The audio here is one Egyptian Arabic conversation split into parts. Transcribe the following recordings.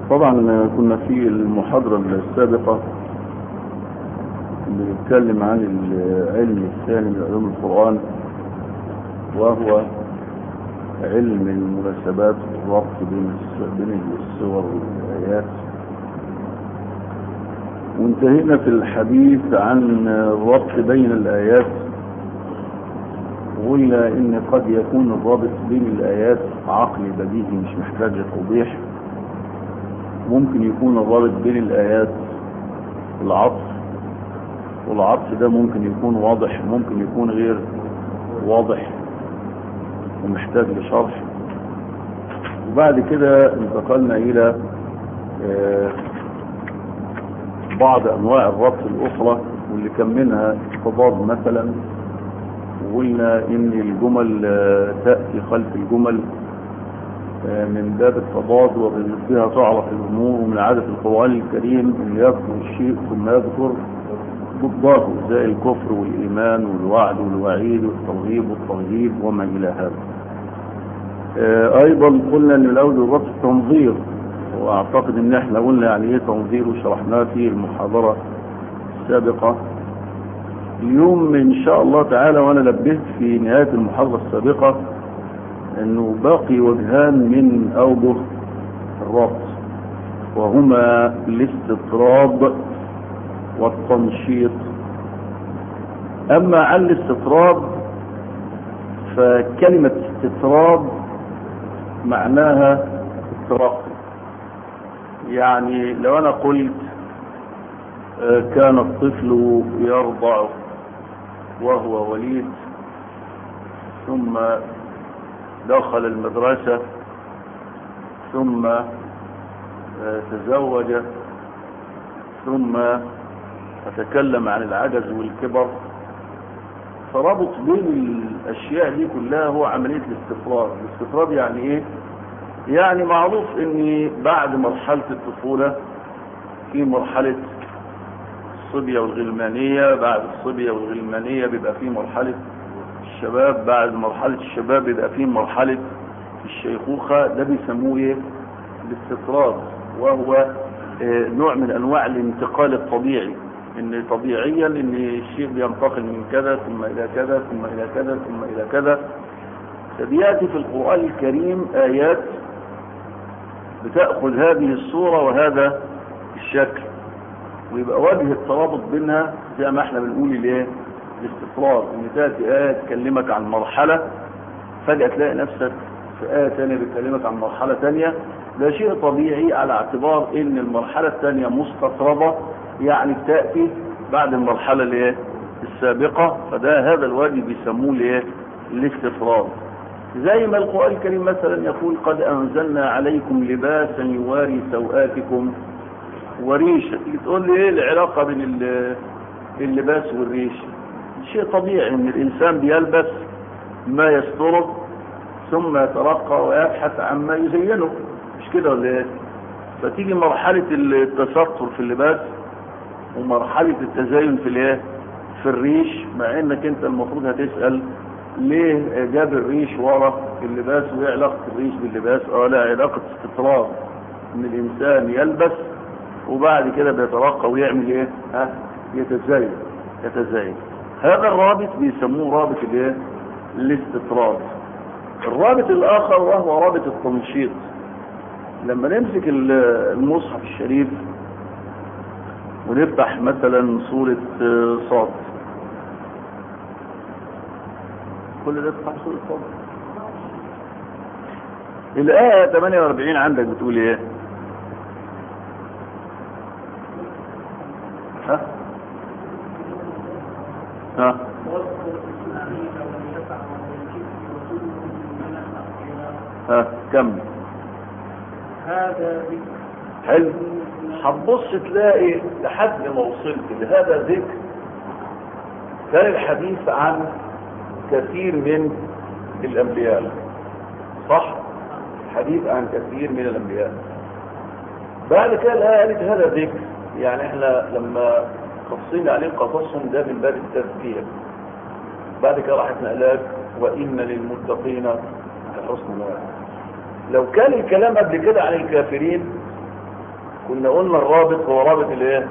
طبعا كنا في المحاضرة السابقة بنتكلم عن العلم الثاني من علوم القرآن وهو علم المناسبات والربط بين بين السور والآيات وانتهينا في الحديث عن الربط بين الآيات وقلنا ان قد يكون الرابط بين الآيات عقلي بديهي مش محتاج توضيح ممكن يكون الرابط بين الآيات العطف والعطف ده ممكن يكون واضح ممكن يكون غير واضح ومحتاج لشرح وبعد كده انتقلنا الى بعض انواع الربط الاخرى واللي كان منها التضاد مثلا وقلنا ان الجمل تأتي خلف الجمل من باب التضاد وبها تعرف الامور ومن عادة القرآن الكريم ان يذكر الشيء ثم يذكر ضده زي الكفر والايمان والوعد والوعيد والترغيب والترهيب وما الى هذا ايضا قلنا ان الاول الربط تنظير واعتقد ان احنا قلنا يعني ايه تنظير وشرحناه في المحاضرة السابقة اليوم ان شاء الله تعالى وانا نبهت في نهاية المحاضرة السابقة انه باقي وجهان من اوجه الربط وهما الاستطراد والتنشيط اما عن الاستطراد فكلمة استطراد معناها الترقي يعني لو انا قلت كان الطفل يرضع وهو وليد ثم دخل المدرسة ثم تزوج ثم أتكلم عن العجز والكبر فربط بين الأشياء دي كلها هو عملية الاستفراد الاستفراد يعني إيه؟ يعني معروف ان بعد مرحلة الطفولة في مرحلة الصبية والغلمانية بعد الصبية والغلمانية بيبقى في مرحلة الشباب بعد مرحلة الشباب بيبقى في مرحلة الشيخوخة ده بيسموه ايه الاستطراد وهو اه نوع من انواع الانتقال الطبيعي ان طبيعيا ان الشيء بينتقل من كذا ثم الى كذا ثم الى كذا ثم الى كذا فبياتي في القرآن الكريم ايات بتأخذ هذه الصورة وهذا الشكل ويبقى وجه الترابط بينها زي ما احنا بنقول الايه الاستطراد ان تاتي ايه تكلمك عن مرحله فجاه تلاقي نفسك في ايه ثانيه بتكلمك عن مرحله ثانيه ده شيء طبيعي على اعتبار ان المرحله الثانيه مستطرده يعني بتاتي بعد المرحله الايه السابقه فده هذا الوجه بيسموه الايه الاستطراد زي ما القرآن الكريم مثلا يقول قد أنزلنا عليكم لباسا يواري سوآتكم وريشة تقول لي ايه العلاقة بين اللباس والريش شيء طبيعي ان الانسان بيلبس ما يستره ثم يترقى ويبحث عما يزينه مش كده ولا ايه فتيجي مرحلة التستر في اللباس ومرحلة التزين في الايه في الريش مع انك انت المفروض هتسأل ليه جاب الريش ورا اللباس وايه علاقة الريش باللباس اه لا علاقة استطراد ان الانسان يلبس وبعد كده بيترقى ويعمل ايه ها يتزايد يتزايد هذا الرابط بيسموه رابط الايه الاستطراد الرابط الاخر وهو رابط التنشيط لما نمسك المصحف الشريف ونفتح مثلا سورة صاد كل ده تفتح سورة صاد الآية 48 عندك بتقول ايه ها ها ها كم هذا حلو هتبص تلاقي لحد ما وصلت لهذا ذكر كان الحديث عن كثير من الانبياء صح حديث عن كثير من الانبياء بعد كده الآية قالت هذا ذكر يعني احنا لما خصينا عليه قصصهم ده من باب التذكير بعد كده راحت نقلاك وإن للمتقين لحسن مآب لو كان الكلام قبل كده عن الكافرين كنا قلنا الرابط هو رابط الايه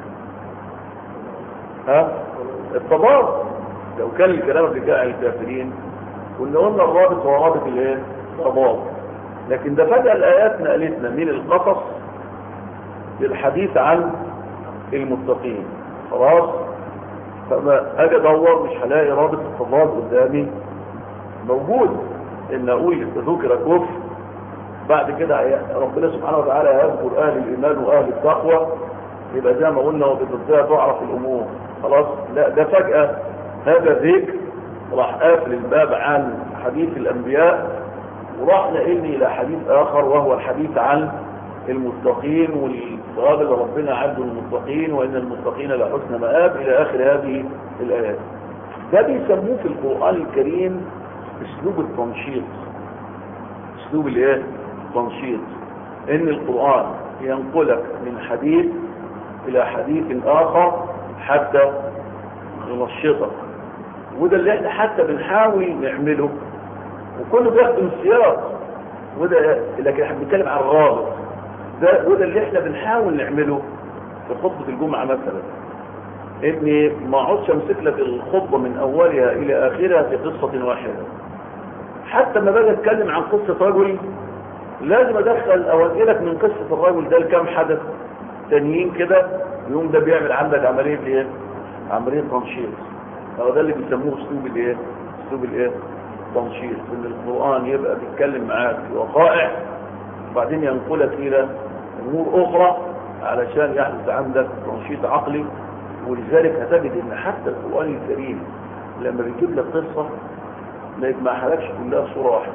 ها التضاد لو كان الكلام بتاع الكافرين كنا قلنا الرابط هو رابط الايه التضاد لكن ده فجأة الآيات نقلتنا من القصص للحديث عن المتقين خلاص فما اجي ادور مش هلاقي رابط التضاد قدامي موجود ان اقول ذكر كفر بعد كده ربنا سبحانه وتعالى يذكر اهل الايمان واهل التقوى يبقى زي ما قلنا وبضدها تعرف الامور خلاص لا ده فجأة هذا ذكر راح قافل الباب عن حديث الانبياء وراح نقلني الى حديث اخر وهو الحديث عن المتقين والثواب اللي ربنا عبد المتقين وان المتقين لحسن مآب الى اخر هذه الايات ده بيسموه في القرآن الكريم اسلوب التنشيط اسلوب الايه التنشيط ان القرآن ينقلك من حديث الى حديث اخر حتى ينشطك وده اللي احنا حتى بنحاول نعمله وكله بيخدم السياق وده لكن احنا بنتكلم عن الرابط ده وده اللي احنا بنحاول نعمله في خطبة الجمعة مثلا اني ما اقعدش امسك لك الخطبة من اولها الى اخرها في قصة واحدة حتى ما باجي اتكلم عن قصة رجل لازم ادخل او انقلك من قصة الرجل ده لكام حدث تانيين كده يوم ده بيعمل عندك عملية ايه عملية تنشيط هو ده اللي بيسموه اسلوب الايه اسلوب الايه تنشيط ان القرآن يبقى بيتكلم معاك في وقائع وبعدين ينقلك الى امور اخرى علشان يحدث عندك تنشيط عقلي ولذلك هتجد ان حتى القرآن الكريم لما بيجيب لك قصة ما يجمعهالكش كلها صورة واحدة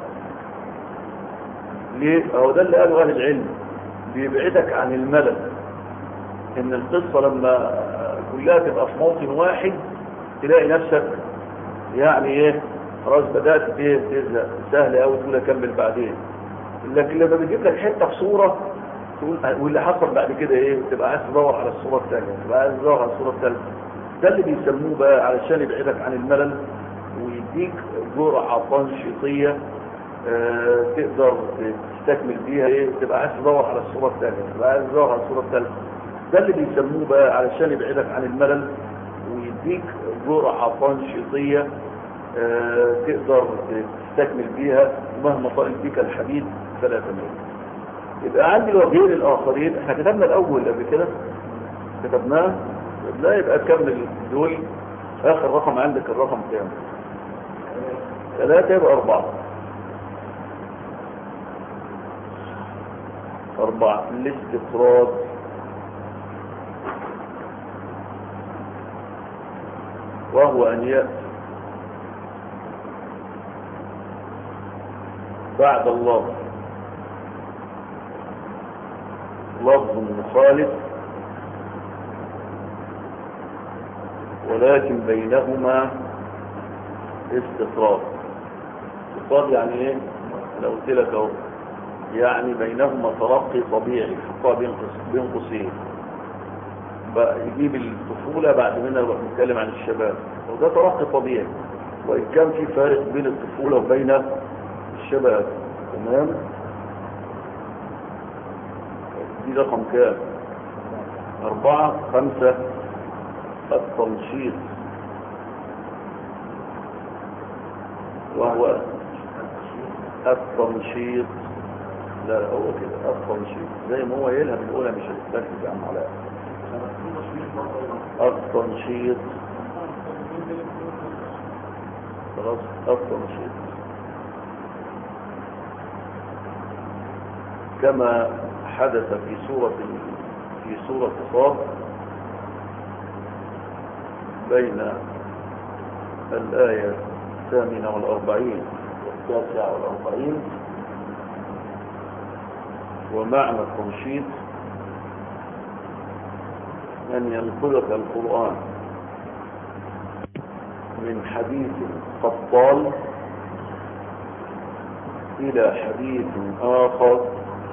ليه؟ هو ده اللي قاله اهل العلم بيبعدك عن الملل ان القصة لما كلها تبقى في موطن واحد تلاقي نفسك يعني ايه خلاص بدأت ايه تزهق سهل قوي تقول اكمل بعدين لكن لما بيجيب لك حته في صوره تقول واللي حصل بعد كده ايه تبقى عايز تدور على الصوره الثانيه تبقى عايز تدور على الصوره الثالثه ده اللي بيسموه بقى علشان يبعدك عن الملل ويديك جرعه تنشيطيه آه تقدر تستكمل بيها ايه تبقى عايز تدور على الصوره الثانيه تبقى عايز تدور على الصوره الثالثه ده اللي بيسموه بقى علشان يبعدك عن الملل ويديك جرعه تنشيطيه آه تقدر تستكمل بيها مهما طال بك الحديد فلا تمل يبقى عندي الوجهين الاخرين احنا كتبنا الاول قبل كده كتبناه لا يبقى كمل دول اخر رقم عندك الرقم كام ثلاثة يبقى اربعة اربعة الاستطراد وهو ان يأتي بعد الله لفظ مخالف ولكن بينهما استطراد استطراد يعني ايه لو قلت لك اهو يعني بينهما ترقي طبيعي حطها بين قوسين بقى يجيب الطفولة بعد منها نروح نتكلم عن الشباب وده ترقي طبيعي وإن كان في فارق بين الطفولة وبين الشباب تمام دي رقم كام أربعة خمسة التنشيط وهو التنشيط لا هو كده التنشيط زي ما هو يلها بنقولها مش هتتركز يا عم علاء التنشيط خلاص التنشيط كما حدث في سورة في سورة صاد بين الآية الثامنة والأربعين والتاسعة والأربعين ومعنى التنشيط أن ينقلك القرآن من حديث قد طال إلى حديث آخر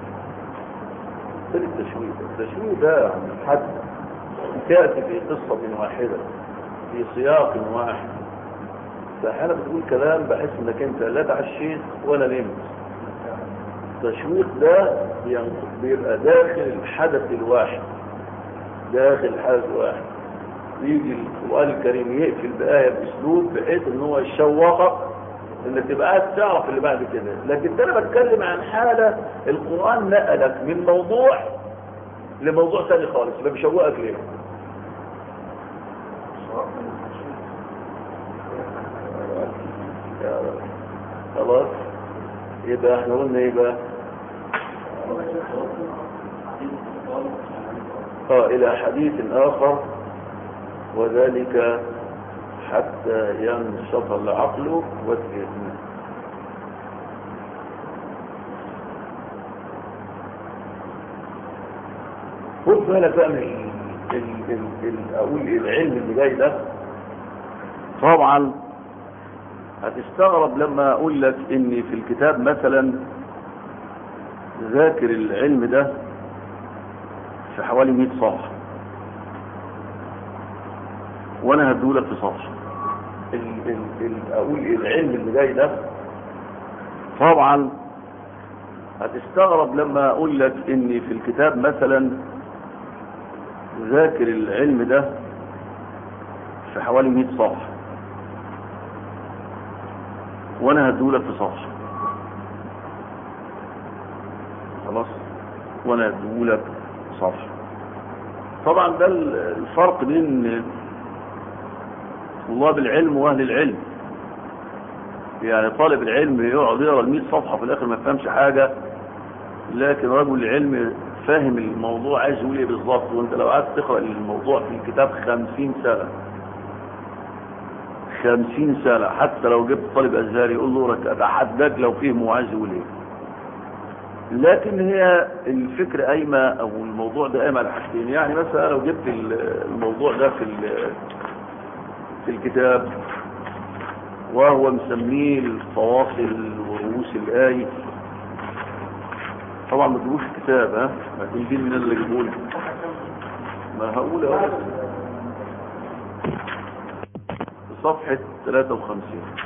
ده التشويه التشويه ده عن الحد تأتي في قصة واحدة في سياق واحد فأحيانا بتقول كلام بحس انك انت لا تعشيت ولا نمت التشويق ده بيبقى داخل الحدث الواحد داخل الحدث الواحد يجي القرآن الكريم يقفل بآية بأسلوب بحيث ان هو يشوقك انك تبقى عايز تعرف اللي بعد كده لكن ده انا بتكلم عن حالة القرآن نقلك من موضوع لموضوع ثاني خالص يبقى بيشوقك ليه خلاص يبقى احنا قلنا ايه بقى اه الى حديث اخر وذلك حتى ينشط العقل والذهن خد بالك بقى من ال- ال- ال- اقول العلم اللي جاي ده طبعا هتستغرب لما اقول لك ان في الكتاب مثلا ذاكر العلم ده في حوالي 100 صفحه وانا هدولك في صفحه ال- ال- ال- اقول العلم اللي جاي ده طبعا هتستغرب لما اقول لك ان في الكتاب مثلا ذاكر العلم ده في حوالي 100 صفحه وانا هدولك في صفحه خلاص وانا هدولك صفحه طبعا ده الفرق بين طلاب العلم واهل العلم يعني طالب العلم يقعد يقرا ال 100 صفحه في الاخر ما يفهمش حاجه لكن رجل العلم فاهم الموضوع عايز يقول ايه بالظبط وانت لو قعدت تقرا الموضوع في الكتاب 50 سنه 50 سنه حتى لو جبت طالب ازهري يقول له لك اتحداك لو فهمه عايز يقول ايه لكن هي الفكرة قايمة او الموضوع ده قايم على حاجتين يعني مثلا لو جبت الموضوع ده في في الكتاب وهو مسميه الفواصل ورؤوس الآية طبعا ما تجيبوش الكتاب ها ما تنجيل من اللي جيبوله ما هقول اهو صفحة 53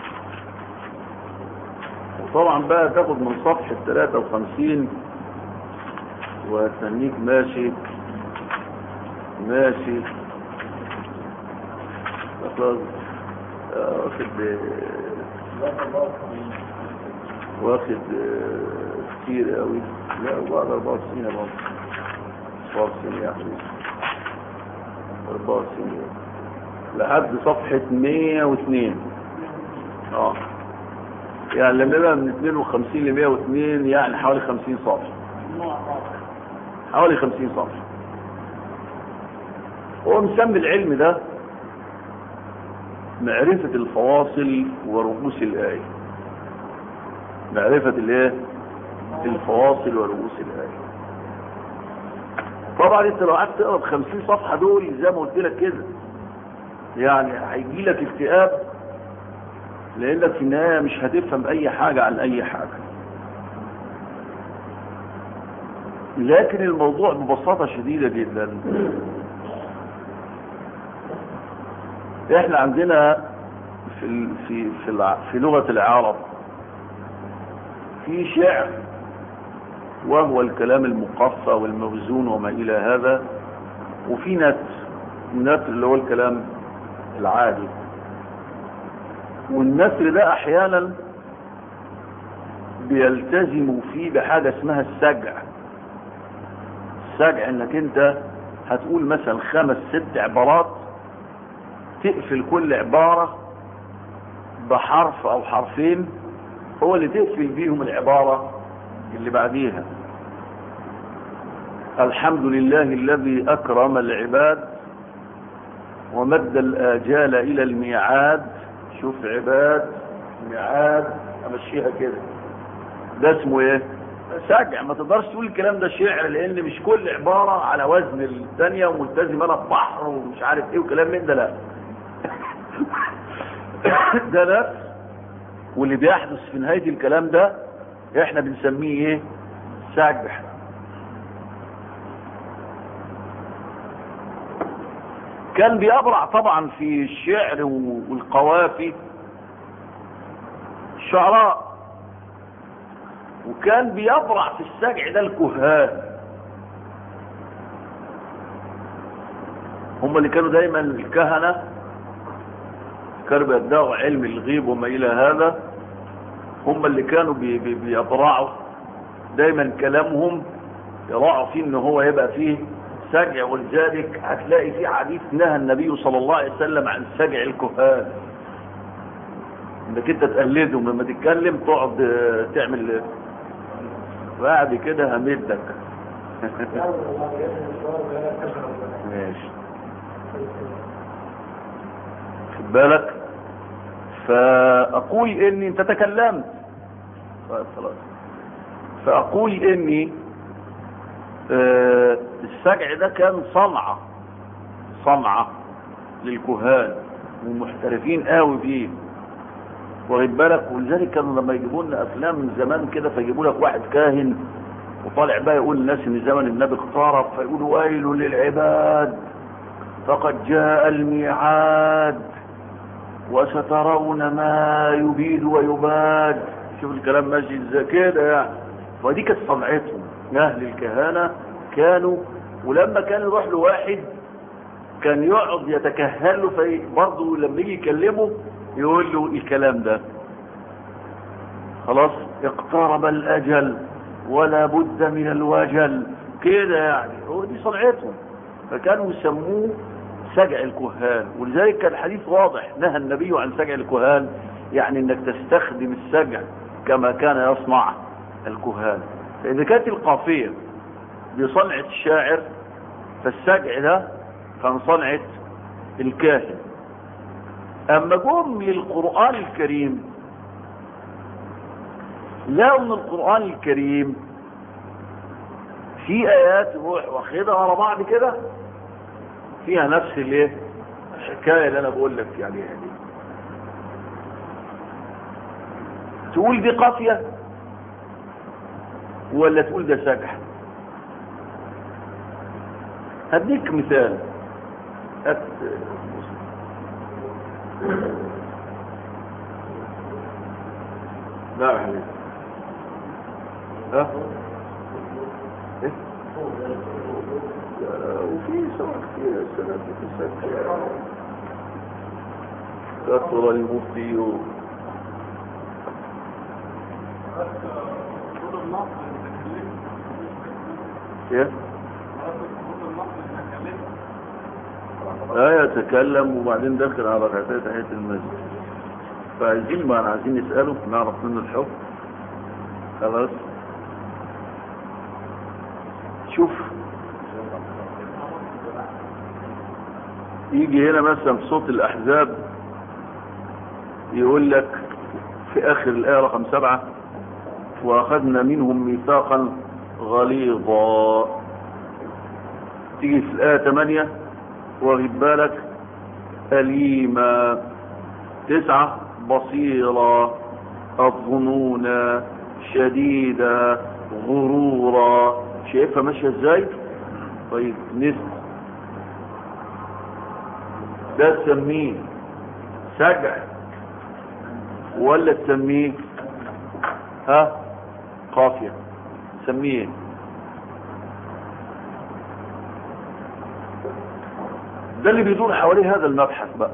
وطبعا بقى تاخد من صفحة 53 وتنيك ماشي ماشي واخد واخد كتير قوي لا بعد 64 يا بابا 64 يا حبيبي 64 لحد صفحة 102 اه يعني لما يبقى من 52 ل 102 يعني حوالي 50 صفحة حوالي 50 صفحة هو مسمي العلم ده معرفة الفواصل ورؤوس الآية معرفة الايه الفواصل ورؤوس الآية طبعا انت لو قعدت تقرا ب 50 صفحة دول زي ما قلت لك كده يعني هيجي لك اكتئاب لانك في النهاية مش هتفهم اي حاجة عن اي حاجة لكن الموضوع ببساطة شديدة جدا احنا عندنا في في في, في لغة العرب في شعر وهو الكلام المقفى والموزون وما الى هذا وفي نثر النثر اللي هو الكلام العادي والنثر ده احيانا بيلتزم فيه بحاجة اسمها السجع السجع انك انت هتقول مثلا خمس ست عبارات تقفل كل عبارة بحرف او حرفين هو اللي تقفل بيهم العبارة اللي بعديها الحمد لله الذي اكرم العباد ومد الاجال الى الميعاد شوف عباد ميعاد امشيها كده ده اسمه ايه سجع ما تقدرش تقول الكلام ده شعر لان مش كل عبارة على وزن الثانية وملتزم انا بحر ومش عارف ايه وكلام من ده لا ده نفس واللي بيحدث في نهاية الكلام ده احنا بنسميه ايه سجع كان بيبرع طبعا في الشعر والقوافي الشعراء وكان بيبرع في السجع ده الكهان هم اللي كانوا دايما الكهنة كانوا بيدعوا علم الغيب وما إلى هذا هم اللي كانوا بي بي بيبرعوا دايما كلامهم يراعوا فيه ان هو يبقى فيه سجع ولذلك هتلاقي في حديث نهى النبي صلى الله عليه وسلم عن سجع الكهان انك انت تقلدهم لما تتكلم تقعد آه، تعمل بعد كده همدك ماشي خد بالك فاقول اني انت تكلمت طيب خلاص فاقول اني آه، السجع ده كان صنعة صنعة للكهان والمحترفين قوي فيه واخد بالك ولذلك كانوا لما يجيبوا لنا افلام من زمان كده فيجيبوا لك واحد كاهن وطالع بقى يقول للناس ان زمن النبي اقترب فيقولوا ويل للعباد فقد جاء الميعاد وسترون ما يبيد ويباد شوف الكلام ماشي ازاي كده يعني ودي كانت صنعتهم اهل الكهنه كانوا ولما كان يروح له واحد كان يقعد يتكهل له في برضه لما يجي يكلمه يقول له الكلام ده خلاص اقترب الاجل ولا بد من الوجل كده يعني هو دي صنعتهم فكانوا يسموه سجع الكهان ولذلك كان الحديث واضح نهى النبي عن سجع الكهان يعني انك تستخدم السجع كما كان يصنع الكهان فاذا كانت القافيه بصنعه الشاعر فالسجع ده كان صنعه الكاهن اما جم للقران الكريم لقوا ان القران الكريم في ايات روح واخدها ورا بعض كده فيها نفس الايه الحكايه اللي انا بقول لك عليها دي تقول دي قافيه ولا تقول ده سجع هديك مثال هات لا يا حبيبي ها ايه وفي سواء كثير السنة في السنة كثر المفتي ايه لا يتكلم وبعدين دخل على ركعتين تحية المسجد فعايزين ما عايزين نسأله نعرف منه الحكم خلاص شوف يجي هنا مثلا في صوت الأحزاب يقول لك في آخر الآية رقم سبعة وأخذنا منهم ميثاقا غليظا تيجي في الآية ثمانية واخد بالك أليما تسعة بصيرا الظنون شديدة غرورا شايفها ماشية ازاي طيب نسمع ده تسميه سجع ولا تسميه ها قافية تسميه ده اللي بيدور حواليه هذا المبحث بقى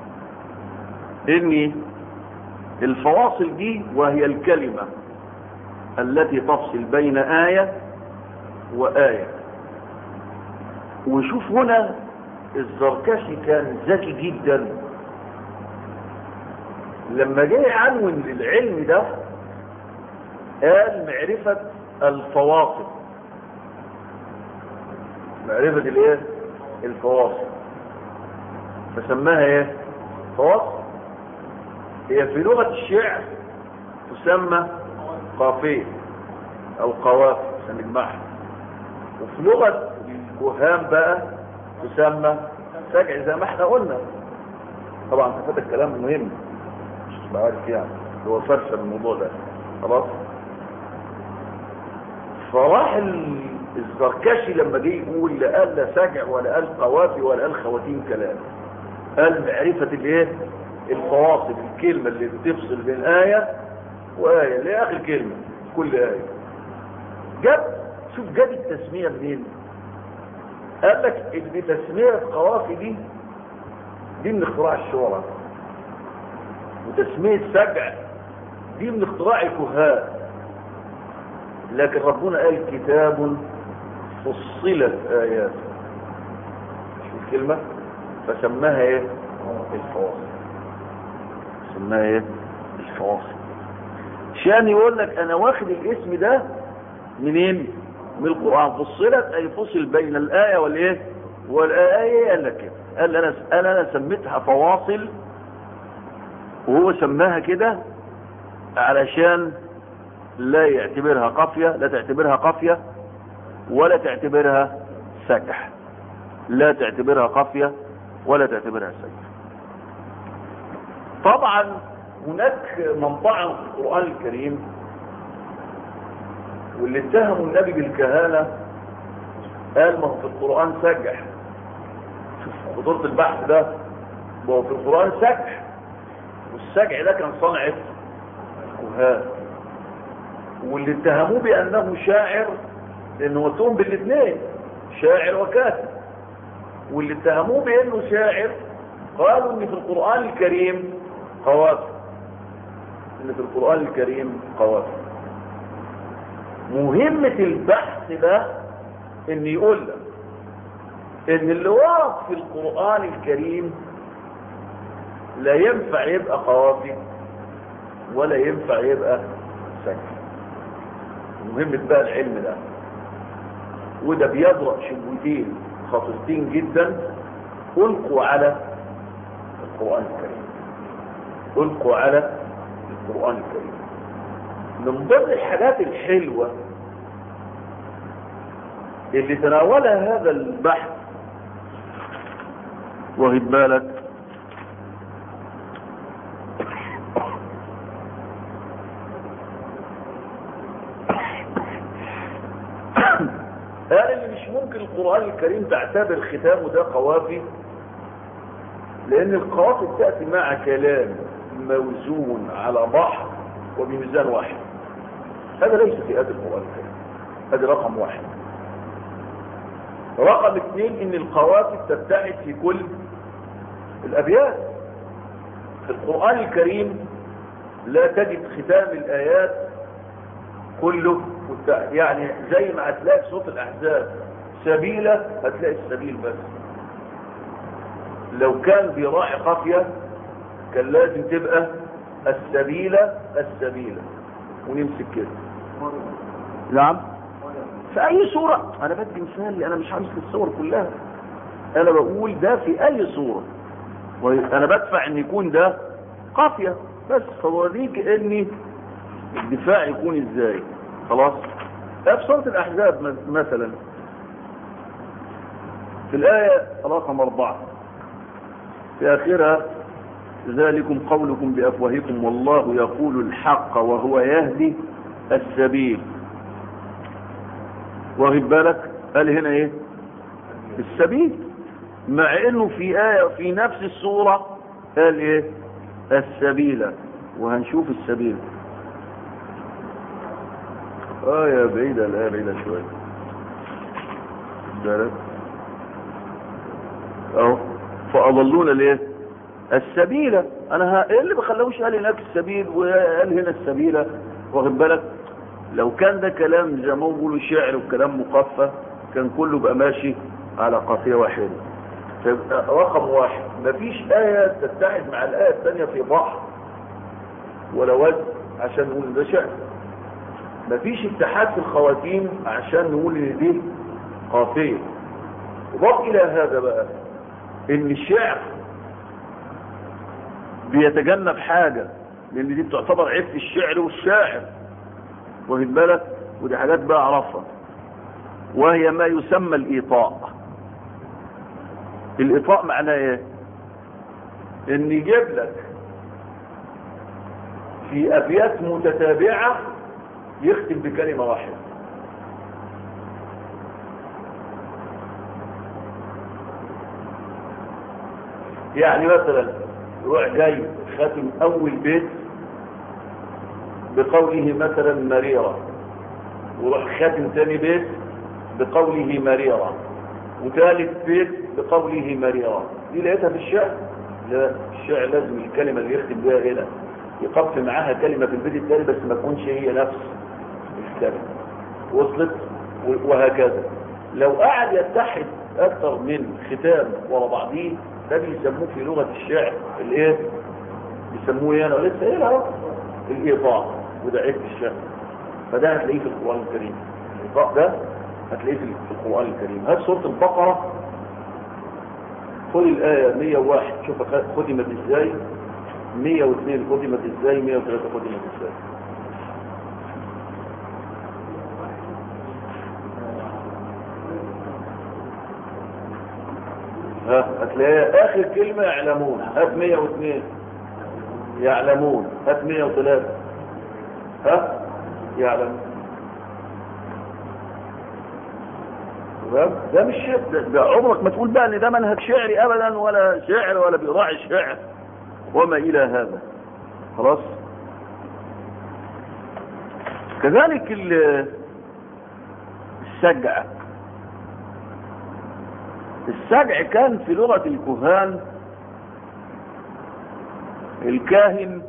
ان الفواصل دي وهي الكلمة التي تفصل بين آية وآية وشوف هنا الزركشي كان ذكي جدا لما جاء عنون للعلم ده قال معرفة الفواصل معرفة الايه الفواصل فسماها ايه فواصل هي في لغة الشعر تسمى قافية او قوافي عشان نجمعها وفي لغة الكهان بقى تسمى سجع زي ما احنا قلنا طبعا فات الكلام مهم مش تبقى عارف يعني هو فرشة الموضوع ده خلاص فراح ال- الزركشي لما جه يقول لا قال لا سجع ولا قال قوافي ولا قال خواتيم كلام قال معرفة الايه الفواصل الكلمة اللي بتفصل بين آية وآية اللي هي آخر كلمة كل آية جاب شوف جاب التسمية منين قال لك ان تسمية قوافي دي دي من اختراع الشعراء وتسمية سجع دي من اختراع الكهان لكن ربنا قال كتاب فصلت آيات شوف الكلمة فسماها ايه الفواصل سماها ايه الفواصل عشان يقول لك انا واخد الاسم ده منين من القرآن فصلت اي فصل بين الآية والايه والآية قال لك كده قال انا قال انا سميتها فواصل وهو سماها كده علشان لا يعتبرها قافية لا تعتبرها قافية ولا تعتبرها سكح لا تعتبرها قافية ولا تعتبرها سكح طبعا هناك من طعن في القرآن الكريم واللي اتهموا النبي بالكهانة قال ما هو في القرآن سجح شوف خطورة البحث ده ما هو في القرآن سجح والسجع ده كان صنعة كهان واللي اتهموه بأنه شاعر لأنه اتهم بالاثنين شاعر وكاتب واللي اتهموه بأنه شاعر قالوا ان في القرآن الكريم قوافي ان في القرآن الكريم قوافي مهمة البحث ده ان يقول لك ان اللي ورد في القرآن الكريم لا ينفع يبقى قوافي ولا ينفع يبقى سكن مهمة بقى العلم ده وده بيضرب شبوتين خطيرتين جدا ألقوا على القرآن الكريم ألقوا على القرآن الكريم من ضمن الحاجات الحلوة اللي تناولها هذا البحث واخد بالك قال ان مش ممكن القرآن الكريم تعتبر ختامه ده قوافي لان القوافي تأتي مع كلام موزون على بحر وبميزان واحد هذا ليس في هذا القرآن الكريم هذا رقم واحد رقم اثنين ان القوافي تبتعد في كل الابيات في القرآن الكريم لا تجد ختام الايات كله يعني زي ما هتلاقي في صوت الاحزاب سبيلة هتلاقي السبيل بس لو كان بيراعي قافية كان لازم تبقى السبيلة السبيلة ونمسك كده نعم في اي صورة انا بدي مثال انا مش همسك الصور كلها انا بقول ده في اي صورة انا بدفع ان يكون ده قافية بس فوريك ان الدفاع يكون ازاي خلاص في سورة الاحزاب مثلا في الآية رقم أربعة في آخرها ذلكم قولكم بأفواهكم والله يقول الحق وهو يهدي السبيل واخد بالك قال هنا ايه السبيل مع انه في آية في نفس الصورة قال ايه السبيل وهنشوف السبيل آية بعيدة الآية بعيدة شوية بالك اهو فأضلونا ليه السبيلة انا ها ايه اللي بخلوش قال هناك السبيل وقال هنا السبيلة واخد بالك لو كان ده كلام زي ما بيقولوا شعر وكلام مقفى كان كله بقى ماشي على قافية واحدة فيبقى رقم واحد مفيش آية تتحد مع الآية الثانية في بحر ولا وزن عشان نقول ده شعر مفيش اتحاد في الخواتيم عشان نقول ان دي قافية وضاف الى هذا بقى ان الشعر بيتجنب حاجة لان دي بتعتبر عيب في الشعر والشاعر واخد بالك ودي حاجات بقى اعرفها وهي ما يسمى الايطاء الايطاء معناه ايه ان يجيب لك في ابيات متتابعة يختم بكلمة واحدة يعني مثلا يروح جاي خاتم اول بيت بقوله مثلا مريرة وروح خاتم تاني بيت بقوله مريرة وثالث بيت بقوله مريرة دي لقيتها في الشعر لا الشعر لازم الكلمة اللي يختم بها هنا يقف معاها كلمة في البيت التاني بس ما تكونش هي نفس الكلمة وصلت وهكذا لو قعد يتحد اكثر من ختام ورا بعضيه ده بيسموه في لغة الشعر الايه بيسموه ايه انا لسه ايه اهو الايضاح وده عيب الشعر فده هتلاقيه في القرآن الكريم الايضاح ده هتلاقيه في القرآن الكريم هات سورة البقرة خد الآية 101 شوف خدمت ازاي 102 خدمت ازاي 103 خدمت ازاي ها هتلاقيها اخر كلمة يعلمون هات 102 يعلمون هات 103 ها يعلمون ده مش شعر ده, ده عمرك ما تقول بقى ان ده منهج شعري ابدا ولا شعر ولا بيراعي الشعر وما الى هذا خلاص كذلك السجع السجع كان في لغة الكهان الكاهن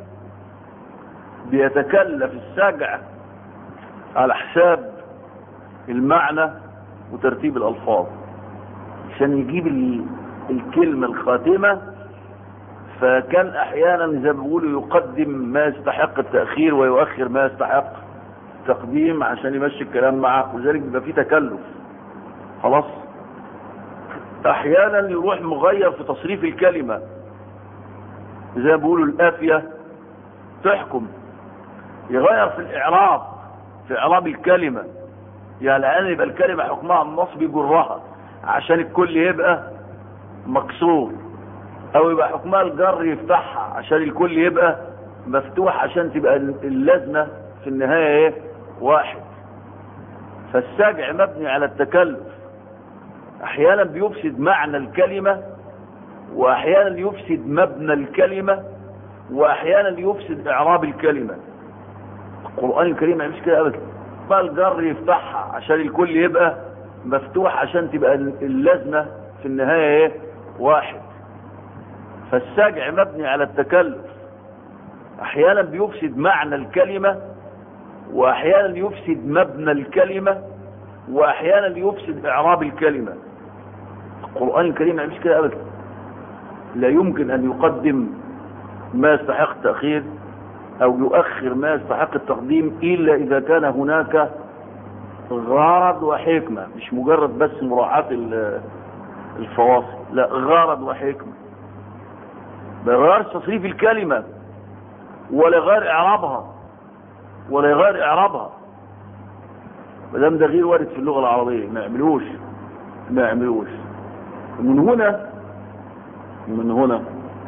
بيتكلف السجع على حساب المعنى وترتيب الألفاظ عشان يجيب الكلمة الخاتمة فكان أحيانا زي ما بيقولوا يقدم ما يستحق التأخير ويؤخر ما يستحق تقديم عشان يمشي الكلام معه وذلك بيبقى فيه تكلف خلاص أحيانا يروح مغير في تصريف الكلمة زي ما بيقولوا الآفية تحكم يغير في الإعراب في إعراب الكلمة يعني الآن يبقى الكلمة حكمها النصب يجرها عشان الكل يبقى مكسور او يبقى حكمها الجر يفتحها عشان الكل يبقى مفتوح عشان تبقى اللازمة في النهاية ايه واحد فالسجع مبني على التكلف احيانا بيفسد معنى الكلمة واحيانا يفسد مبنى الكلمة واحيانا يفسد اعراب الكلمة القرآن الكريم ما يعملش كده ابدا الجر يفتحها عشان الكل يبقى مفتوح عشان تبقى اللازمة في النهاية ايه واحد فالسجع مبني على التكلف احيانا بيفسد معنى الكلمة واحيانا يفسد مبنى الكلمة واحيانا يفسد اعراب الكلمة القرآن الكريم ما يعملش كده ابدا لا يمكن ان يقدم ما يستحق التأخير او يؤخر ما يستحق التقديم الا اذا كان هناك غرض وحكمة مش مجرد بس مراعاة الفواصل لا غرض وحكمة بغير تصريف الكلمة ولا غير اعرابها ولا يغير اعرابها مدام ده غير وارد في اللغة العربية ما يعملوش ما يعملوش من هنا من هنا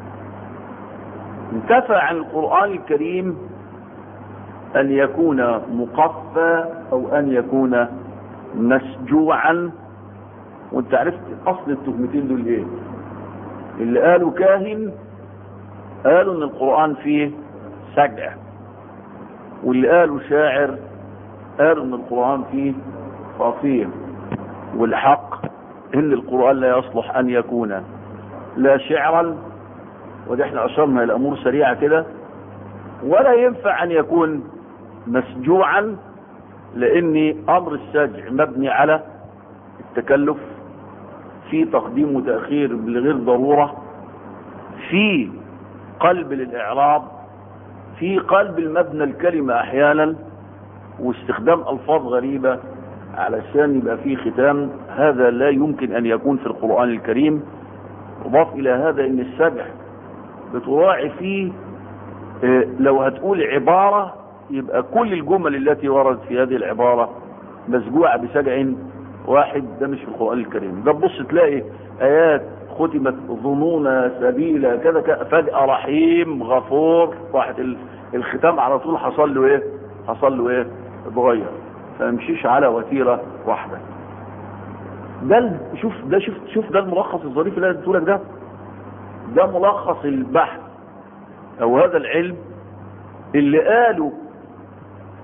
انتفى عن القرآن الكريم أن يكون مقفى أو أن يكون مسجوعا وانت عرفت أصل التهمتين دول ايه اللي قالوا كاهن قالوا ان القرآن فيه سجع واللي قالوا شاعر قالوا ان القرآن فيه قصير والحق ان القرآن لا يصلح ان يكون لا شعرا ودي احنا اشرنا الى امور سريعة كده ولا ينفع ان يكون مسجوعا لان امر السجع مبني على التكلف في تقديم وتأخير لغير ضرورة في قلب للإعراب في قلب المبنى الكلمة أحيانا واستخدام ألفاظ غريبة علشان يبقى فيه ختام هذا لا يمكن أن يكون في القرآن الكريم وضاف إلى هذا أن السجع بتراعي فيه اه لو هتقول عبارة يبقى كل الجمل التي وردت في هذه العبارة مسجوعة بسجع واحد ده مش في القرآن الكريم ده تبص تلاقي آيات ختمت ظنون سبيلا كذا كذا فجأة رحيم غفور راحت الختام على طول حصل له ايه حصل له ايه اتغير فمشيش على وتيرة واحدة ده شوف ده شوف شوف ده الملخص الظريف اللي انا لك ده ده ملخص البحث او هذا العلم اللي قالوا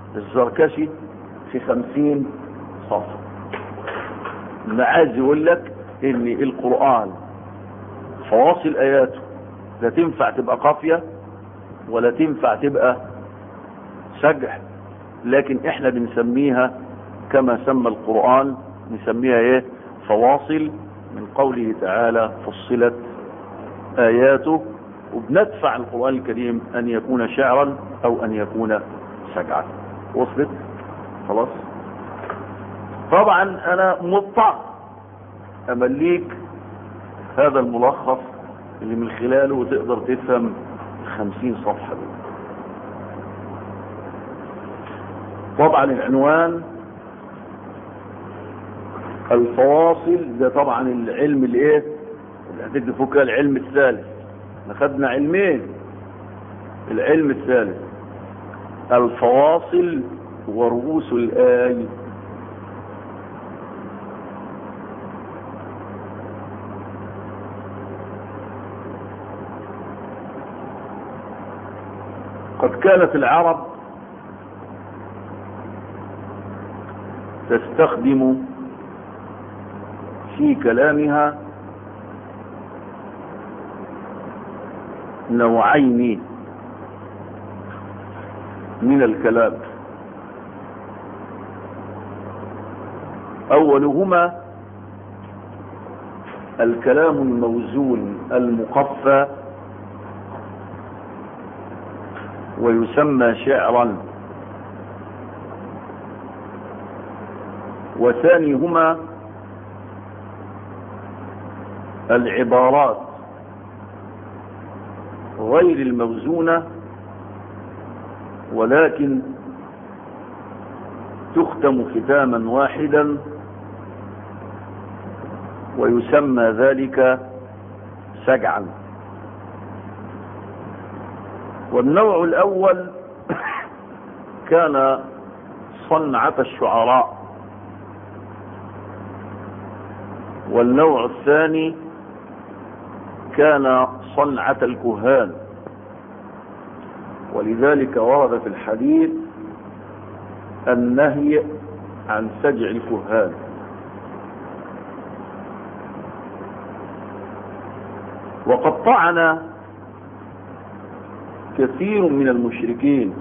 الزركشي في خمسين صفحة اللي عايز يقول لك ان القرآن فواصل اياته لا تنفع تبقى قافية ولا تنفع تبقى سجع لكن احنا بنسميها كما سمى القرآن نسميها ايه فواصل من قوله تعالى فصلت اياته وبندفع القرآن الكريم ان يكون شعرا او ان يكون سجعا وصلت خلاص طبعا انا مضطر امليك هذا الملخص اللي من خلاله تقدر تفهم خمسين صفحة دول طبعا العنوان الفواصل ده طبعا العلم الايه اللي هتكتب فوق العلم الثالث اخذنا علمين العلم الثالث الفواصل ورؤوس الآي قد كانت العرب تستخدم في كلامها نوعين من الكلام أولهما الكلام الموزون المقفى ويسمى شعرا وثانيهما العبارات غير الموزونة ولكن تختم ختاما واحدا ويسمى ذلك سجعا والنوع الأول كان صنعة الشعراء والنوع الثاني كان صنعة الكهان ولذلك ورد في الحديث النهي عن سجع الكهان وقد طعن كثير من المشركين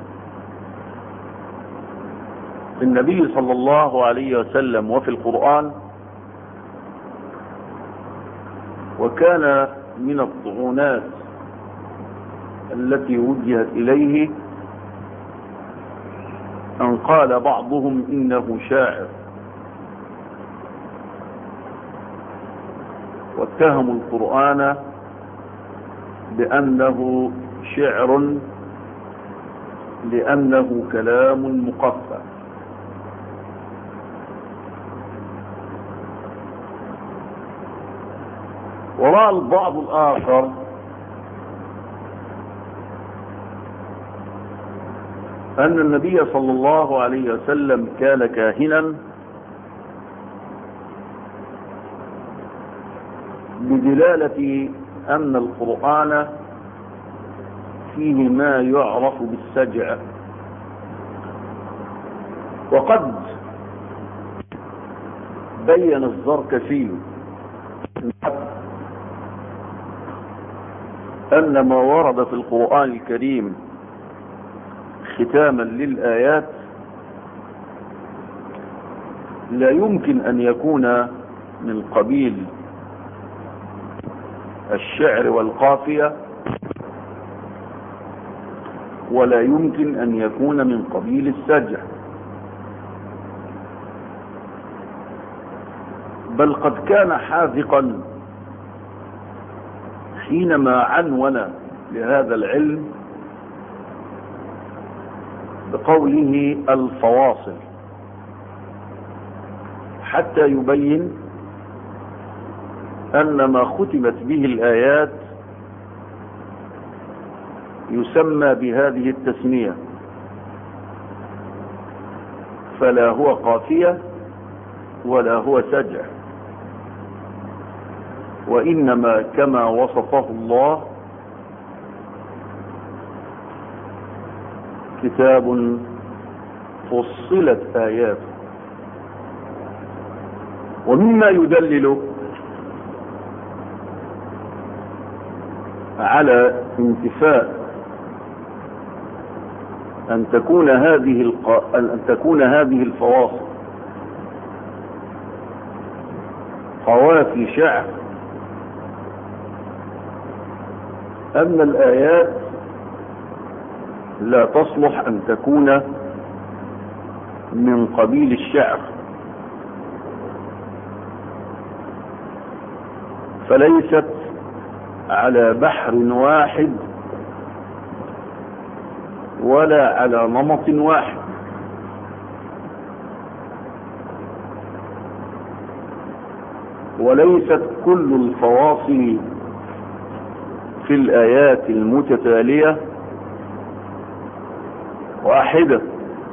النبي صلى الله عليه وسلم وفي القرآن وكان من الطعونات التي وجهت إليه أن قال بعضهم إنه شاعر واتهموا القرآن بأنه شعر لأنه كلام مقفى ورأى البعض الآخر أن النبي صلى الله عليه وسلم كان كاهنا بدلالة أن القرآن فيه ما يعرف بالسجع وقد بين الزركشي أن ما ورد في القرآن الكريم ختاما للآيات لا يمكن أن يكون من قبيل الشعر والقافية ولا يمكن أن يكون من قبيل السجع بل قد كان حاذقا حينما عنون لهذا العلم بقوله الفواصل حتى يبين أن ما ختمت به الآيات يسمى بهذه التسمية فلا هو قافية ولا هو سجع وإنما كما وصفه الله كتاب فصلت آياته ومما يدلل على انتفاء أن تكون هذه الق... أن تكون هذه الفواصل قوافي شعر أن الآيات لا تصلح أن تكون من قبيل الشعر فليست على بحر واحد ولا على نمط واحد وليست كل الفواصل في الآيات المتتالية واحدة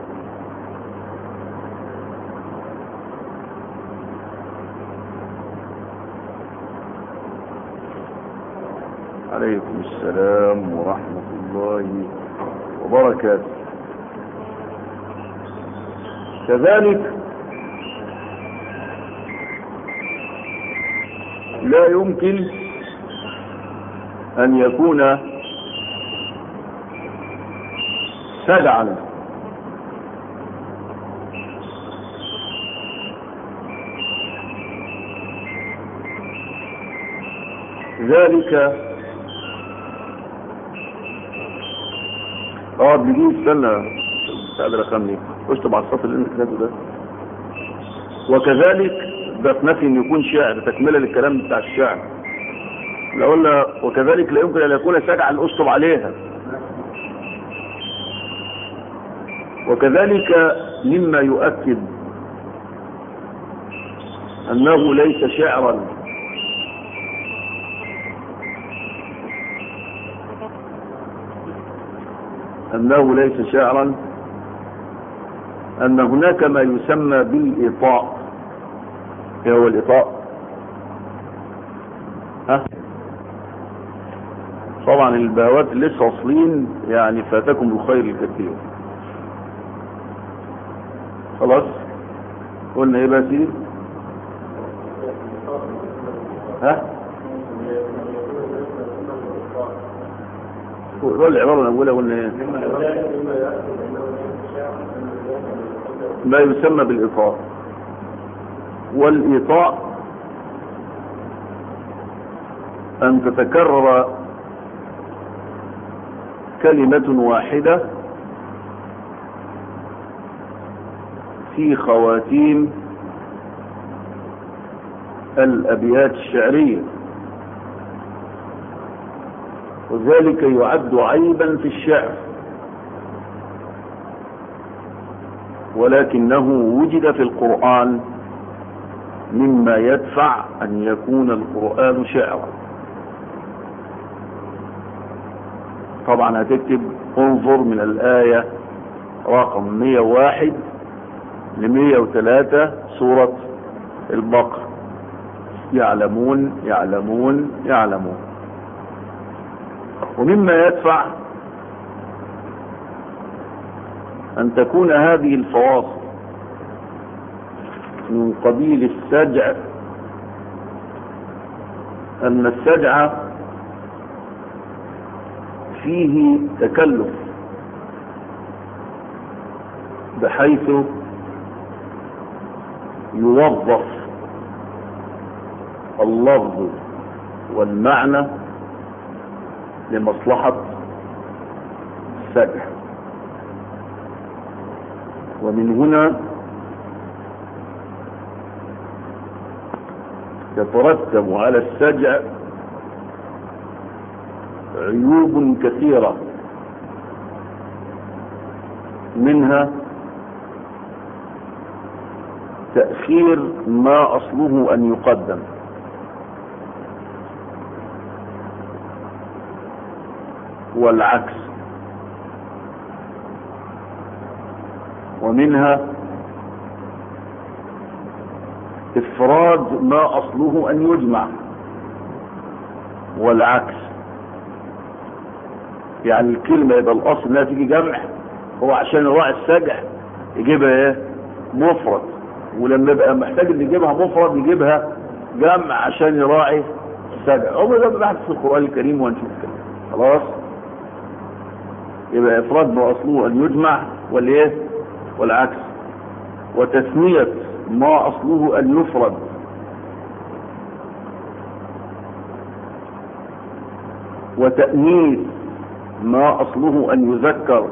عليكم السلام ورحمة الله وبركاته كذلك لا يمكن أن يكون سدعا ذلك اه بيجي استنى استنى رقمني اشطب على السطر اللي انت كتبته ده وكذلك ده تنفي ان يكون شعر تكمله للكلام بتاع الشعر لو قلنا وكذلك لا يمكن ان يكون سجعا اشطب عليها وكذلك مما يؤكد انه ليس شعرا أنه ليس شعرا أن هناك ما يسمى بالإطاء إيه هو الإطاء ها طبعا البهوات اللي لسه واصلين يعني فاتكم الخير الكثير خلاص قلنا ايه بقى سيدي ها قول العبارة الأولى قلنا ايه ما يسمى بالإطاء والإطاء أن تتكرر كلمة واحدة في خواتيم الأبيات الشعرية وذلك يعد عيبا في الشعر ولكنه وجد في القرآن مما يدفع أن يكون القرآن شعرا طبعا هتكتب انظر من الآية رقم 101 ل 103 سورة البقرة يعلمون يعلمون يعلمون ومما يدفع أن تكون هذه الفواصل من قبيل السجع أن السجع فيه تكلف بحيث يوظف اللفظ والمعنى لمصلحة السجع ومن هنا يترتب على السجع عيوب كثيرة منها تأخير ما أصله أن يقدم والعكس ومنها افراد ما اصله ان يجمع والعكس يعني الكلمة يبقى الاصل انها تيجي جمع هو عشان راعي السجع يجيبها ايه مفرد ولما يبقى محتاج ان يجيبها مفرد يجيبها جمع عشان يراعي السجع عمر ده بحث في القرآن الكريم وهنشوف كده خلاص يبقى افراد ما اصله ان يجمع والايه والعكس وتثنية ما اصله ان يفرد وتأنيث ما اصله ان يذكر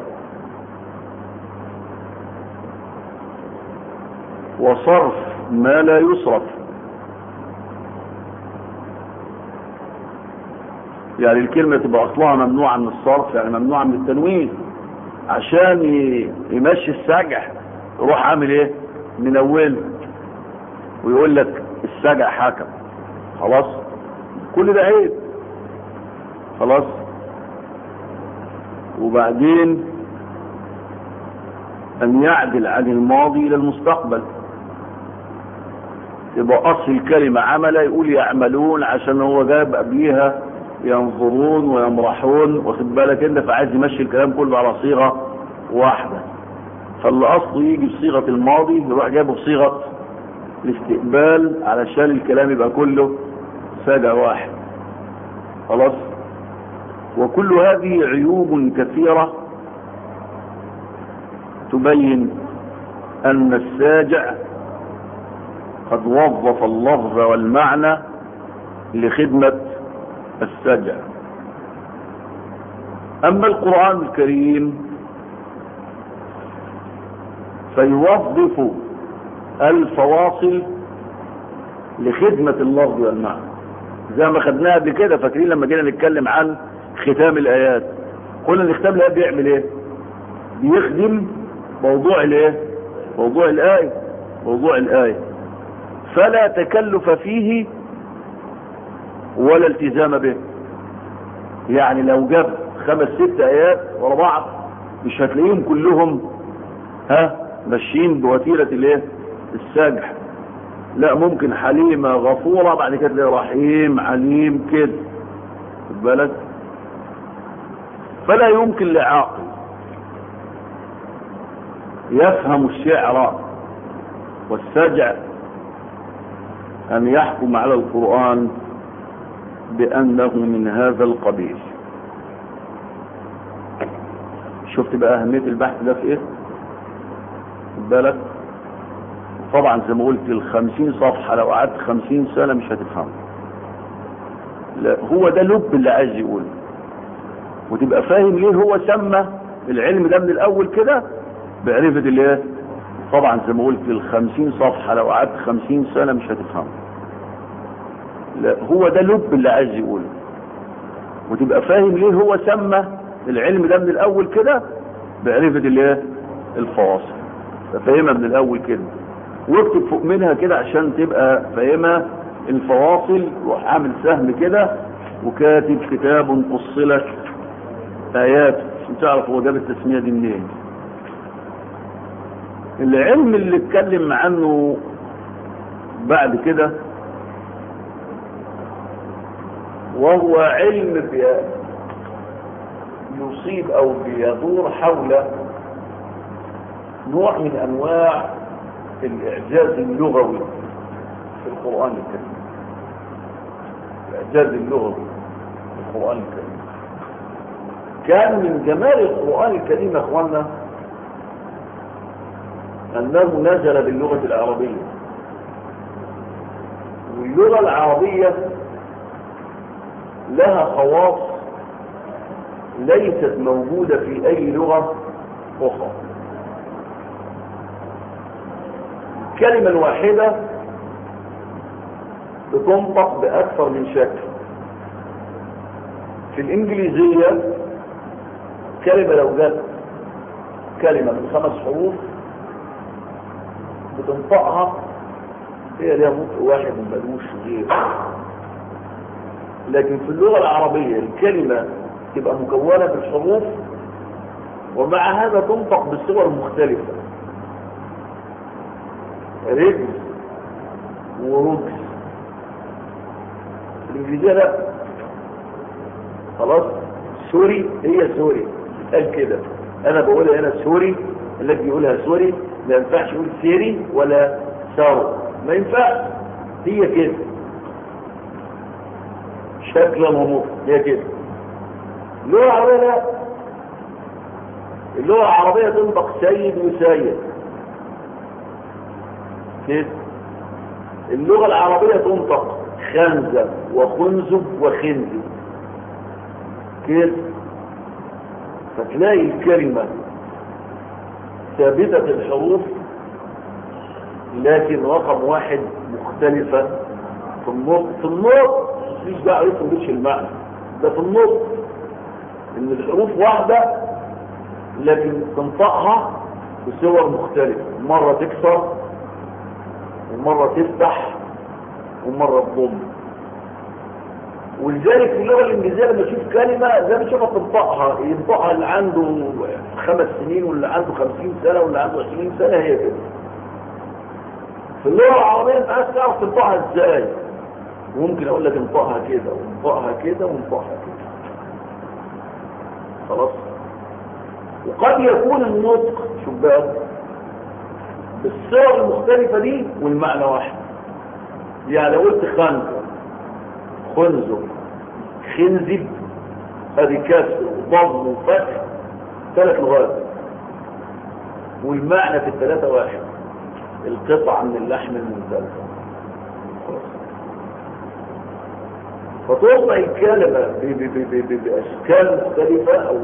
وصرف ما لا يصرف يعني الكلمة تبقى أصلها ممنوعة من الصرف يعني ممنوعة من التنوين عشان يمشي السجع يروح عامل ايه من أوله ويقول لك السجع حكم خلاص كل ده عيب خلاص وبعدين أن يعدل عن الماضي إلى المستقبل يبقى أصل الكلمة عمل يقول يعملون عشان هو جاب قبليها ينظرون ويمرحون واخد بالك انت فعايز يمشي الكلام كله على صيغه واحده فاللي اصله يجي بصيغه الماضي يروح جايبه بصيغه الاستقبال علشان الكلام يبقى كله ساجع واحد خلاص وكل هذه عيوب كثيره تبين ان الساجع قد وظف اللفظ والمعنى لخدمه السجع أما القرآن الكريم فيوظف الفواصل لخدمة اللفظ والمعنى زي ما خدناها قبل كده فاكرين لما جينا نتكلم عن ختام الآيات قلنا ان ختام الآيات بيعمل ايه بيخدم موضوع الايه موضوع الآية موضوع الآية فلا تكلف فيه ولا التزام به يعني لو جاب خمس ست ايات ورا بعض مش هتلاقيهم كلهم ها ماشيين بوتيره الايه السجح لا ممكن حليمه غفوره بعد كده تلاقي رحيم عليم كده خد بالك فلا يمكن لعاقل يفهم الشعر والسجع ان يحكم على القران بأنه من هذا القبيل شفت بقى أهمية البحث ده في إيه بالك طبعا زي ما قلت الخمسين صفحة لو قعدت خمسين سنة مش هتفهم لا هو ده لب اللي عايز يقوله وتبقى فاهم ليه هو سمى العلم ده من الأول كده بعرفة الايه طبعا زي ما قلت الخمسين صفحة لو قعدت خمسين سنة مش هتفهم لا هو ده لب اللي عايز يقوله وتبقى فاهم ليه هو سمى العلم ده من الاول كده بعرفة الايه الفواصل فاهمها من الاول كده واكتب فوق منها كده عشان تبقى فاهمها الفواصل روح عامل سهم كده وكاتب كتاب فصلت ايات عشان تعرف هو جاب التسميه دي منين العلم اللي اتكلم عنه بعد كده وهو علم يصيب او بيدور حول نوع من انواع الاعجاز اللغوي في القرآن الكريم الاعجاز اللغوي في القرآن الكريم كان من جمال القرآن الكريم يا اخوانا انه نزل باللغة العربية واللغة العربية لها خواص ليست موجودة في أي لغة أخرى الكلمة الواحدة بتنطق بأكثر من شكل في الإنجليزية كلمة لو جت كلمة من خمس حروف بتنطقها هي ليها نطق واحد ملوش غير لكن في اللغة العربية الكلمة تبقى مكونة من حروف ومع هذا تنطق بصور مختلفة رجل ورجل الانجليزية لا خلاص سوري هي سوري قال كده انا بقولها هنا سوري الذي يقولها سوري ما ينفعش يقول سيري ولا سارة ما ينفعش هي كده شكلا ونطق هي كده اللغة العربية لا اللغة العربية تنطق سيد وسيد كده اللغة العربية تنطق خنزب وخنزب وخنزب كده فتلاقي الكلمة ثابتة الحروف لكن رقم واحد مختلفة في النطق في النطق مفيش بقى يفهم المعنى ده في النطق ان الحروف واحدة لكن تنطقها بصور مختلفة مرة تكسر ومرة تفتح ومرة تضم ولذلك في اللغة الإنجليزية لما تشوف كلمة زي ما تشوفها تنطقها ينطقها اللي عنده خمس سنين واللي عنده خمسين سنة واللي عنده عشرين سنة هي كده في اللغة العربية انت عايز تعرف تنطقها ازاي وممكن اقول لك انطقها كده وانطقها كده وانطقها كده خلاص وقد يكون النطق شوف بقى بالصور المختلفة دي والمعنى واحد يعني لو قلت خنزب خنزب خنزب هذه كسر وضم وفتح ثلاث لغات والمعنى في الثلاثة واحد القطعة من اللحم الممتلكة فتوضع الكلمة بأشكال مختلفة أو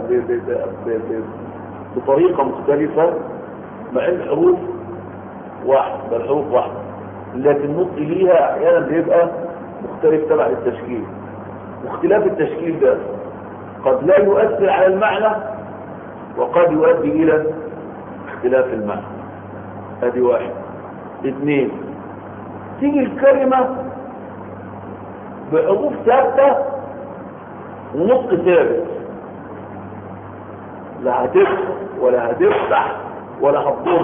بطريقة مختلفة مع الحروف واحد بل حروف واحدة لكن النطق ليها أحيانا بيبقى مختلف تبع التشكيل واختلاف التشكيل ده قد لا يؤثر على المعنى وقد يؤدي إلى اختلاف المعنى ادي واحد اثنين تيجي الكلمة بحروف ثابتة ونطق ثابت لا هتفتح ولا هتفتح ولا هتضم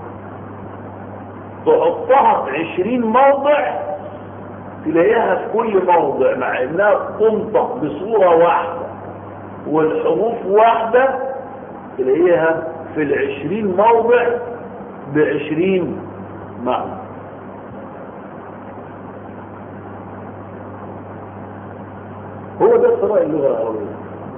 تحطها في عشرين موضع تلاقيها في كل موضع مع انها تنطق بصورة واحدة والحروف واحدة تلاقيها في العشرين موضع بعشرين معنى هو ده ثراء اللغة العربية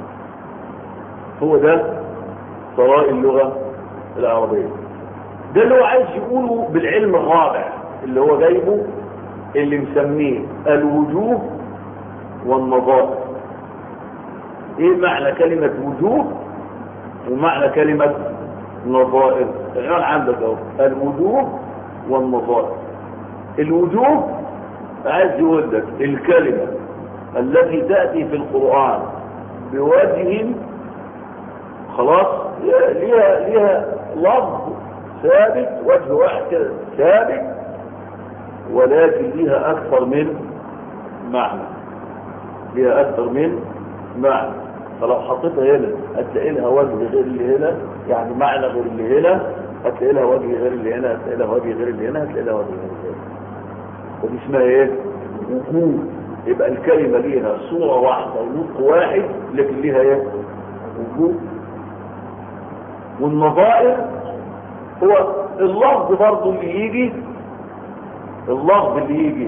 هو ده ثراء اللغة العربية ده اللي هو عايز يقوله بالعلم الرابع اللي هو جايبه اللي مسميه الوجوه والنظائر ايه معنى كلمة وجوه ومعنى كلمة نظائر العنوان عندك اهو الوجوه والنظائر الوجوه عايز يقول لك الكلمة التي تأتي في القرآن بوجه خلاص ليها ليها لفظ ثابت وجه واحد كده ثابت ولكن ليها أكثر من معنى ليها أكثر من معنى فلو حطيتها هنا هتلاقي لها وجه غير اللي هنا يعني معنى غير اللي هنا هتلاقي لها وجه غير اللي هنا هتلاقي لها وجه غير اللي هنا هتلاقي لها وجه غير اللي هنا ودي اسمها ايه؟ وجود يبقى الكلمة ليها صورة واحدة ونطق واحد لكن ليها ايه؟ وجود والنظائر هو اللفظ برضه اللي يجي اللفظ اللي يجي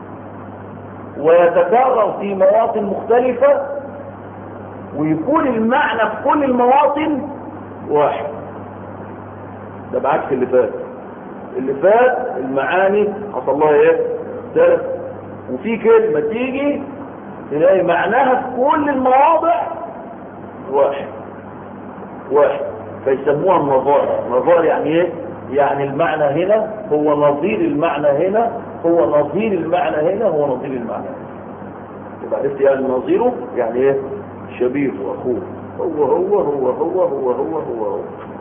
ويتكرر في مواطن مختلفة ويكون المعنى في كل المواطن واحد ده بعكس اللي فات اللي فات المعاني حصل لها ايه ثلاث وفي كلمة تيجي تلاقي معناها في كل المواضع واحد واحد فيسموها النظائر نظائر يعني ايه يعني المعنى هنا هو نظير المعنى هنا هو نظير المعنى هنا هو نظير المعنى هنا يبقى عرفت يعني نظيره يعني ايه شبيه واخوه هو هو هو هو هو هو هو هو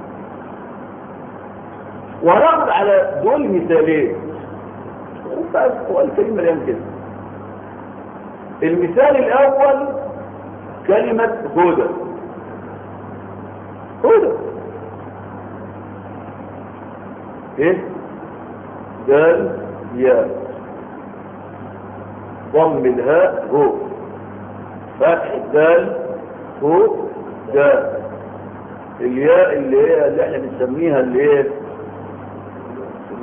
وناخد على دول مثالين هو الكلمة الآن كده المثال الأول كلمة هدى هدى ايه دال ياء ضم الهاء هو فتح الدال هو دال الياء اللي هي اللي احنا بنسميها اللي ايه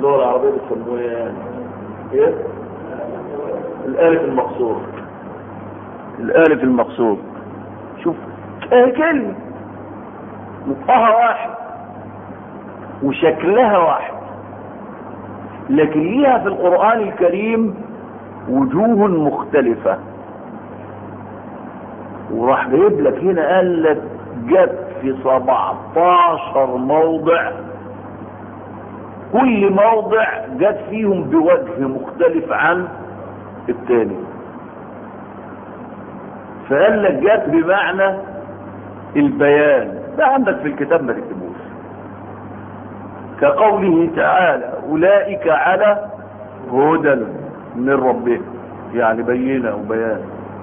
اللغة العربية بيسموه ايه ايه الالف المقصور الالف المقصور شوف اه كلمة نطقها واحد وشكلها واحد لكن ليها في القرآن الكريم وجوه مختلفة وراح جايب لك هنا قال لك جت في 17 موضع كل موضع جت فيهم بوجه مختلف عن التاني فقال لك جت بمعنى البيان ده عندك في الكتاب ما تكتبوش كقوله تعالى اولئك على هدى من ربهم يعني بينه وبيان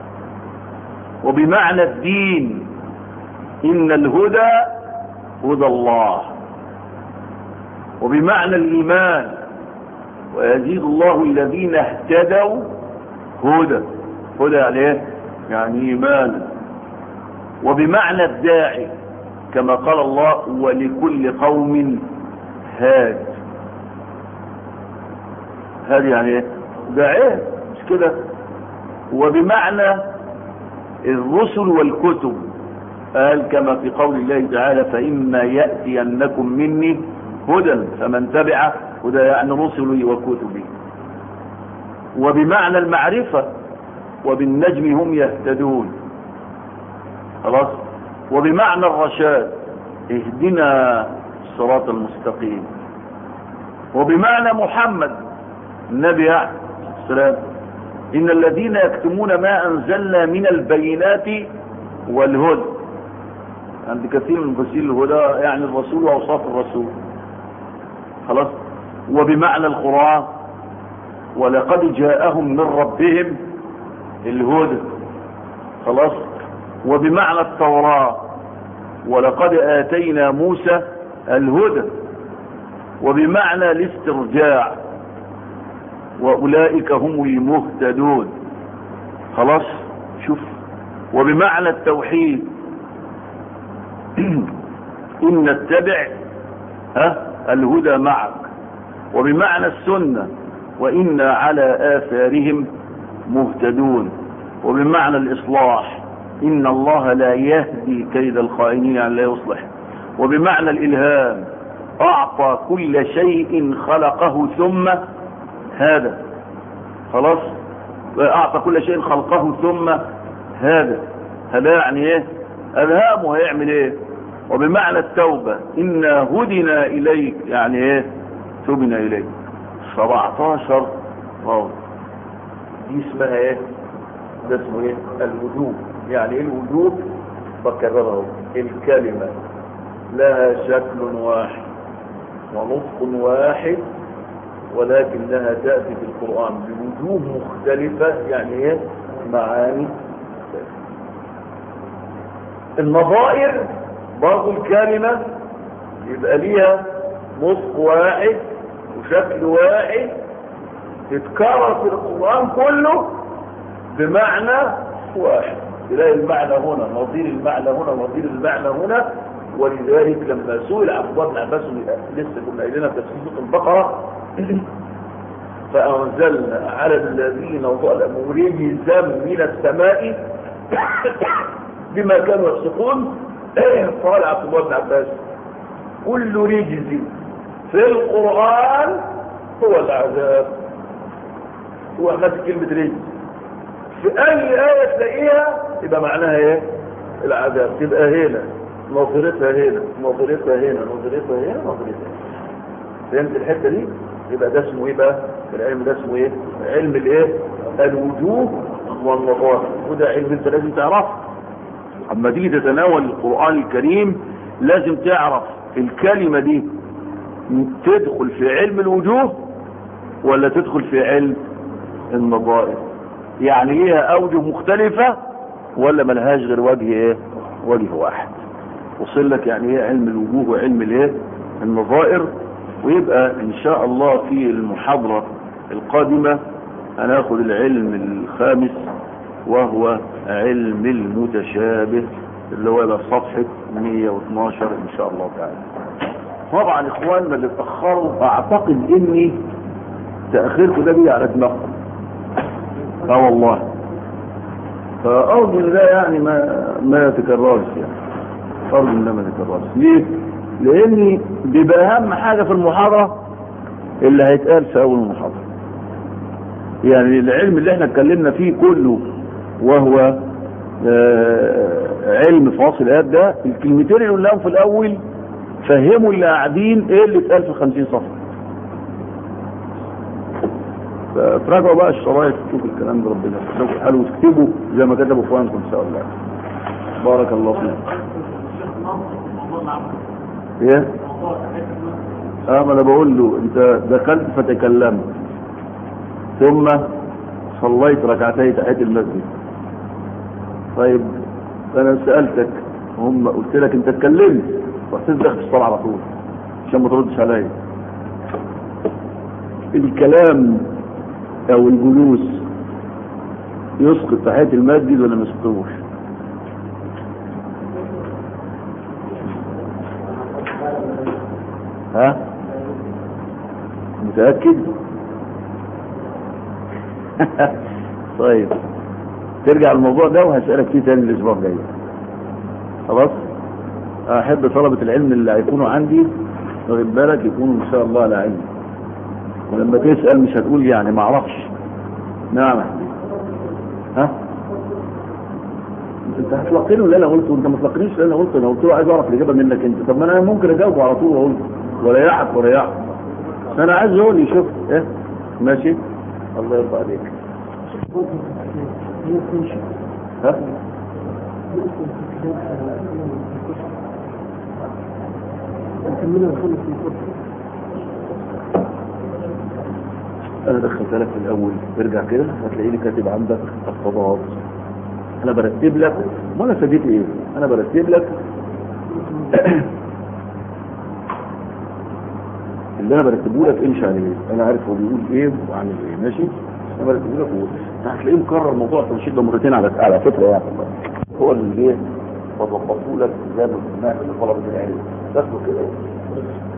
وبمعنى الدين ان الهدى هدى الله وبمعنى الايمان ويزيد الله الذين اهتدوا هدى هدى يعني ايه يعني ايمانا وبمعنى الداعي كما قال الله ولكل قوم هاد هاد يعني ايه داعيه مش كده وبمعنى الرسل والكتب قال كما في قول الله تعالى فإما يأتينكم مني هدى فمن تبع هدى يعني رسلي وكتبي وبمعنى المعرفة وبالنجم هم يهتدون خلاص وبمعنى الرشاد اهدنا الصراط المستقيم وبمعنى محمد النبي عليه السلام إن الذين يكتمون ما أنزلنا من البينات والهدى عند كثير من مفسرين الهدى يعني الرسول وأوصاف الرسول خلاص وبمعنى القرآن ولقد جاءهم من ربهم الهدى خلاص وبمعنى التوراة ولقد آتينا موسى الهدى وبمعنى الاسترجاع وأولئك هم المهتدون خلاص شوف وبمعنى التوحيد إن نتبع ها الهدى معك وبمعنى السنة وإنا على آثارهم مهتدون وبمعنى الإصلاح إن الله لا يهدي كيد الخائنين يعني لا يصلح وبمعنى الإلهام أعطى كل شيء خلقه ثم هذا خلاص أعطى كل شيء خلقه ثم هذا هذا يعني ايه ألهامه هيعمل ايه وبمعنى التوبة إنا هدنا إليك يعني ايه تبنا إليك 17 موضع دي اسمها ايه ده اسمه ايه الوجوب يعني ايه الوجوب بكرره الكلمة لها شكل واحد ونطق واحد ولكنها تأتي في القرآن بوجوه مختلفة يعني ايه معاني النظائر برضو الكلمة يبقى ليها نطق واحد وشكل واحد تتكرر في القرآن كله بمعنى واحد تلاقي المعنى هنا نظير المعنى هنا نظير المعنى هنا ولذلك لما سئل عبد الله بن عباس لسه كنا قايلينها في تفسير البقره فأنزلنا على الذين ظلموا رجزا من السماء بما كانوا يفسقون قال عبد الله بن عباس كل رجز في القرآن هو العذاب هو ماسك كلمة رجز في أي آية تلاقيها يبقى معناها ايه العذاب تبقى هنا نظرتها هنا نظرتها هنا نظرتها هنا نظرتها هنا فهمت الحتة دي يبقى ده اسمه ايه بقى العلم ده اسمه ايه علم الايه الوجوه والنظائر وده علم انت لازم تعرفه اما تيجي تتناول القرآن الكريم لازم تعرف الكلمة دي تدخل في علم الوجوه ولا تدخل في علم النظائر يعني ليها اوجه مختلفة ولا ملهاش غير وجه ايه وجه واحد وصل لك يعني ايه علم الوجوه وعلم الايه النظائر ويبقى ان شاء الله في المحاضرة القادمة هناخد العلم الخامس وهو علم المتشابه اللي هو يبقى صفحة 112 ان شاء الله تعالى طبعا اخواننا اللي اتاخروا اعتقد اني تاخيركم ده بيجي على دماغكم اه والله فارجو ان ده يعني ما ما يتكررش يعني ارجو ان ده ما يتكررش ليه؟ لان بيبقى اهم حاجه في المحاضره اللي هيتقال في اول المحاضره يعني العلم اللي احنا اتكلمنا فيه كله وهو آه علم فاصل الآيات ده الكلمتين اللي قلناهم في الأول فهموا اللي قاعدين ايه اللي اتقال في 50 صفحة فتراجعوا بقى الشرايط تشوفوا الكلام ده ربنا يحفظكم الحال وتكتبوا زي ما كتبوا اخوانكم ان شاء الله بارك الله فيك ايه اه ما انا بقول له انت دخلت فتكلمت ثم صليت ركعتي تحية المسجد طيب انا سألتك هم قلت لك انت اتكلمت رحت دخلت الصلاة على طول عشان ما تردش عليا الكلام او الجلوس يسقط تحية المسجد ولا ما يسقطوش ها متأكد طيب ترجع الموضوع ده وهسألك فيه تاني الأسبوع الجاي خلاص أحب طلبة العلم اللي هيكونوا عندي واخد بالك يكونوا إن شاء الله على علم ولما تسأل مش هتقول يعني ما اعرفش نعم يا حبيبي ها انت هتلقيني اللي انا قلته انت ما تلقينيش اللي انا قلته انا قلت له عايز اعرف الاجابه منك انت طب ما انا ممكن اجاوبه على طول واقول ولا يعق ولا يعق بس انا عايز اقول لي شوف ايه ماشي الله يرضى عليك ها انا دخلت لك في الاول ارجع كده هتلاقيني كاتب عندك التضاد انا برتب لك ما انا فديت ايه انا برتب لك اللي انا برتبه لك امشي عليه انا عارف هو بيقول ايه وعامل ايه ماشي انا برتبه لك وقول هتلاقيه مكرر موضوع التنشيط ده مرتين على على فكره يعني هو اللي ايه وظبطه لك زي ما قلنا لطلبه العلم دخلوا كده